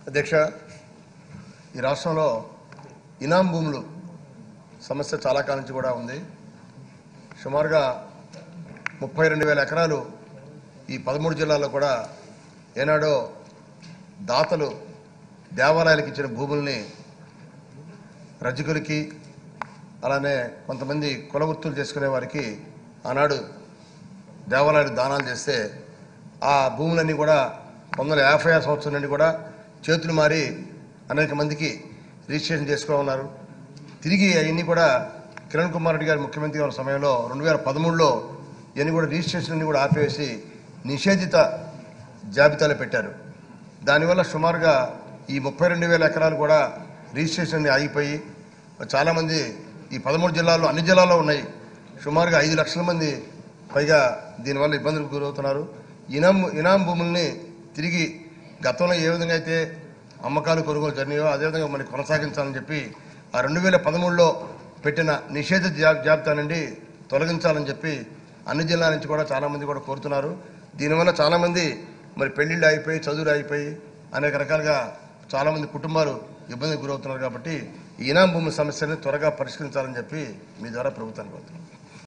అధ్యక్ష ఈ రాష్ట్రంలో ఇనాం భూములు సమస్య చాలా కాలం నుంచి కూడా ఉంది సుమారుగా ముప్పై రెండు వేల ఎకరాలు ఈ పదమూడు జిల్లాల్లో కూడా ఏనాడో దాతలు దేవాలయాలకు ఇచ్చిన భూముల్ని రజకులకి అలానే కొంతమంది కుల వృత్తులు చేసుకునే వారికి ఆనాడు దేవాలయాలు దానాలు చేస్తే ఆ భూములన్నీ కూడా పంతొమ్మిది వందల యాభై ఆరు సంవత్సరం నుండి కూడా చేతులు మారి అనేక మందికి రిజిస్ట్రేషన్ చేసుకోమన్నారు తిరిగి అవన్నీ కూడా కిరణ్ కుమార్ రెడ్డి గారు ముఖ్యమంత్రి ఉన్న సమయంలో రెండు వేల పదమూడులో ఇవన్నీ కూడా రిజిస్ట్రేషన్ అన్ని కూడా ఆపేసి నిషేధిత జాబితాలో పెట్టారు దానివల్ల సుమారుగా ఈ ముప్పై రెండు వేల ఎకరాలు కూడా రిజిస్ట్రేషన్ అన్ని ఆగిపోయి చాలామంది ఈ పదమూడు జిల్లాల్లో అన్ని జిల్లాల్లో ఉన్నాయి సుమారుగా ఐదు లక్షల మంది పైగా దీనివల్ల ఇబ్బందులకు గురవుతున్నారు ఇనాం ఇనాం భూముల్ని తిరిగి గతంలో ఏ విధంగా అయితే అమ్మకాలు కొనుగోలు జరిగినాయో అదేవిధంగా మరి కొనసాగించాలని చెప్పి ఆ రెండు వేల పదమూడులో పెట్టిన నిషేధ జా- జాబితా నుండి తొలగించాలని చెప్పి అన్ని జిల్లాల నుంచి కూడా చాలామంది కూడా కోరుతున్నారు దీనివల్ల చాలామంది మరి పెళ్లిళ్ళు అయిపోయి చదువులు అయిపోయి అనేక రకాలుగా చాలామంది కుటుంబాలు ఇబ్బందికి గురవుతున్నారు కాబట్టి ఈ ఇనాం భూమి సమస్యని త్వరగా పరిష్కరించాలని చెప్పి మీ ద్వారా ప్రభుత్వానికి కోరుతున్నాను